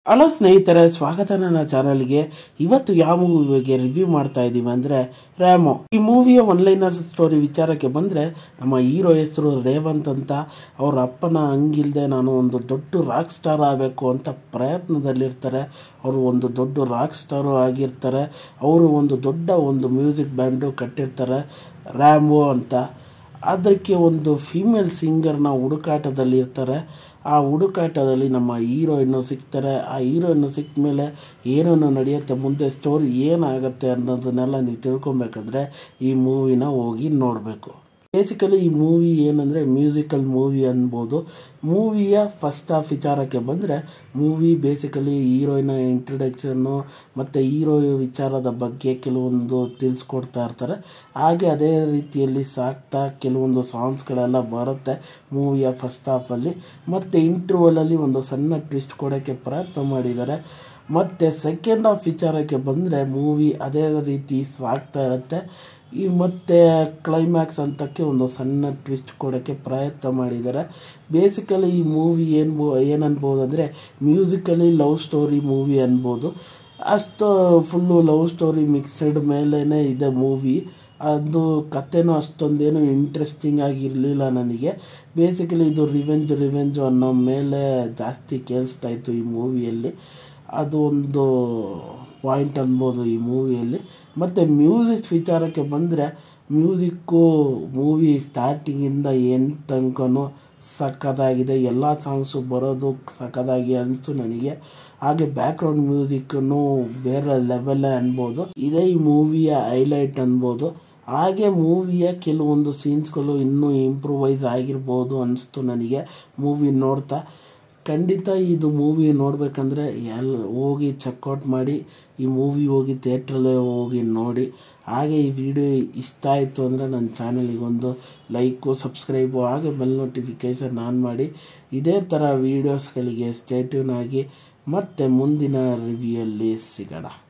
hello ಸ್ನೇಹಿತರೆ ಸ್ವಾಗತ ನನ್ನ ಚಾನಲ್ಗೆ ಇವತ್ತು ಯಾವ ಮೂವಿ ಬಗ್ಗೆ ರಿವ್ಯೂ ಮಾಡ್ತಾ ಇದ್ದೀವಿ ಅಂದರೆ ರ್ಯಾಮೋ ಈ ಮೂವಿಯ ಒನ್ಲೈನರ್ ಸ್ಟೋರಿ ವಿಚಾರಕ್ಕೆ ಬಂದರೆ ನಮ್ಮ ಹೀರೋ ಹೆಸರು ರೇವಂತ್ ಅಂತ ಅವ್ರ ಅಪ್ಪನ ಹಂಗಿಲ್ದೆ ನಾನು ಒಂದು ದೊಡ್ಡ ರಾಕ್ ಸ್ಟಾರ್ ಆಗಬೇಕು ಅಂತ ಪ್ರಯತ್ನದಲ್ಲಿರ್ತಾರೆ ಅವರು ಒಂದು ದೊಡ್ಡ ರಾಕ್ ಸ್ಟಾರು ಆಗಿರ್ತಾರೆ ಅವರು ಒಂದು ದೊಡ್ಡ ಒಂದು ಮ್ಯೂಸಿಕ್ ಬ್ಯಾಂಡು ಕಟ್ಟಿರ್ತಾರೆ ರ್ಯಾಮೋ ಅಂತ ಅದಕ್ಕೆ ಒಂದು ಫೀಮೇಲ್ ಸಿಂಗರ್ನ ಹುಡುಕಾಟದಲ್ಲಿ ಇರ್ತಾರೆ ಆ ಹುಡುಕಾಟದಲ್ಲಿ ನಮ್ಮ ಹೀರೋಯಿನ್ನು ಸಿಗ್ತಾರೆ ಆ ಹೀರೋಯಿನ್ನು ಸಿಕ್ಕ ಮೇಲೆ ಏನೇನು ನಡೆಯುತ್ತೆ ಮುಂದೆ ಸ್ಟೋರಿ ಏನಾಗುತ್ತೆ ಅನ್ನೋದನ್ನೆಲ್ಲ ನೀವು ತಿಳ್ಕೊಬೇಕಂದ್ರೆ ಈ ಮೂವಿನ ಹೋಗಿ ನೋಡಬೇಕು ಬೇಸಿಕಲಿ ಈ ಮೂವಿ ಏನಂದರೆ ಮ್ಯೂಸಿಕಲ್ ಮೂವಿ ಅನ್ಬೋದು ಮೂವಿಯ ಫಸ್ಟ್ ಹಾಫ್ ವಿಚಾರಕ್ಕೆ ಬಂದರೆ ಮೂವಿ ಬೇಸಿಕಲಿ ಹೀರೋಯಿನ ಇಂಟ್ರಡಕ್ಷನ್ನು ಮತ್ತು ಹೀರೋ ವಿಚಾರದ ಬಗ್ಗೆ ಕೆಲವೊಂದು ತಿಳಿಸ್ಕೊಡ್ತಾ ಇರ್ತಾರೆ ಹಾಗೆ ಅದೇ ರೀತಿಯಲ್ಲಿ ಸಾಕ್ತಾ ಕೆಲವೊಂದು ಸಾಂಗ್ಸ್ಗಳೆಲ್ಲ ಬರುತ್ತೆ ಮೂವಿಯ ಫಸ್ಟ್ ಹಾಫಲ್ಲಿ ಮತ್ತು ಇಂಟರ್ವಲಲ್ಲಿ ಒಂದು ಸಣ್ಣ ಟ್ವಿಸ್ಟ್ ಕೊಡೋಕ್ಕೆ ಪ್ರಯತ್ನ ಮಾಡಿದ್ದಾರೆ ಮತ್ತು ಸೆಕೆಂಡ್ ಹಾಫ್ ವಿಚಾರಕ್ಕೆ ಬಂದರೆ ಮೂವಿ ಅದೇ ರೀತಿ ಸಾಗ್ತಾ ಇರುತ್ತೆ ಈ ಮತ್ತೆ ಕ್ಲೈಮ್ಯಾಕ್ಸ್ ಅಂತಕ್ಕೆ ಒಂದು ಸಣ್ಣ ಟ್ವಿಸ್ಟ್ ಕೊಡೋಕ್ಕೆ ಪ್ರಯತ್ನ ಮಾಡಿದ್ದಾರೆ ಬೇಸಿಕಲಿ ಈ ಮೂವಿ ಏನು ಏನನ್ಬೋದು ಅಂದರೆ ಮ್ಯೂಸಿಕಲಿ ಲವ್ ಸ್ಟೋರಿ ಮೂವಿ ಅನ್ಬೋದು ಅಷ್ಟು ಫುಲ್ಲು ಲವ್ ಸ್ಟೋರಿ ಮಿಕ್ಸ್ಡ್ ಮೇಲೇ ಇದೆ ಮೂವಿ ಅದು ಕಥೆನೂ ಅಷ್ಟೊಂದೇನು ಇಂಟ್ರೆಸ್ಟಿಂಗ್ ಆಗಿರಲಿಲ್ಲ ನನಗೆ ಬೇಸಿಕಲಿ ಇದು ರಿವೆಂಜ್ ರಿವೆಂಜು ಅನ್ನೋ ಮೇಲೆ ಜಾಸ್ತಿ ಕೇಳಿಸ್ತಾ ಇತ್ತು ಈ ಮೂವಿಯಲ್ಲಿ ಅದು ಒಂದು ಪಾಯಿಂಟ್ ಅನ್ಬೋದು ಈ ಮೂವಿಯಲ್ಲಿ ಮತ್ತು ಮ್ಯೂಸಿಕ್ ವಿಚಾರಕ್ಕೆ ಬಂದರೆ ಮ್ಯೂಸಿಕ್ಕು ಮೂವಿ ಸ್ಟಾರ್ಟಿಂಗಿಂದ ಎಂಡ್ ತನಕನೂ ಸಖತ್ತಾಗಿದೆ ಎಲ್ಲ ಸಾಂಗ್ಸು ಬರೋದು ಸಖತ್ತಾಗಿ ಅನಿಸ್ತು ನನಗೆ ಹಾಗೆ ಬ್ಯಾಕ್ಗ್ರೌಂಡ್ ಮ್ಯೂಸಿಕ್ಕನ್ನು ಬೇರೆ ಲೆವೆಲ್ಲೇ ಅನ್ಬೋದು ಇದೇ ಈ ಮೂವಿಯ ಹೈಲೈಟ್ ಅನ್ಬೋದು ಹಾಗೆ ಮೂವಿಯ ಕೆಲವೊಂದು ಸೀನ್ಸ್ಗಳು ಇನ್ನೂ ಇಂಪ್ರೂವೈಸ್ ಆಗಿರ್ಬೋದು ಅನಿಸ್ತು ನನಗೆ ಮೂವಿ ನೋಡ್ತಾ ಖಂಡಿತ ಇದು ಮೂವಿ ನೋಡಬೇಕಂದ್ರೆ ಎಲ್ ಹೋಗಿ ಚೆಕ್ಔಟ್ ಮಾಡಿ ಈ ಮೂವಿ ಹೋಗಿ ಥಿಯೇಟ್ರಲ್ಲೇ ಹೋಗಿ ನೋಡಿ ಹಾಗೆ ಈ ವಿಡಿಯೋ ಇಷ್ಟ ಆಯಿತು ಅಂದರೆ ನನ್ನ ಚಾನಲಿಗೊಂದು ಲೈಕು ಸಬ್ಸ್ಕ್ರೈಬು ಹಾಗೆ ಬೆಲ್ ನೋಟಿಫಿಕೇಷನ್ ಆನ್ ಮಾಡಿ ಇದೇ ಥರ ವೀಡಿಯೋಸ್ಗಳಿಗೆ ಸ್ಟೇಟ್ಯೂನ್ ಆಗಿ ಮತ್ತೆ ಮುಂದಿನ ರಿವ್ಯೂಯಲ್ಲಿ ಸಿಗೋಣ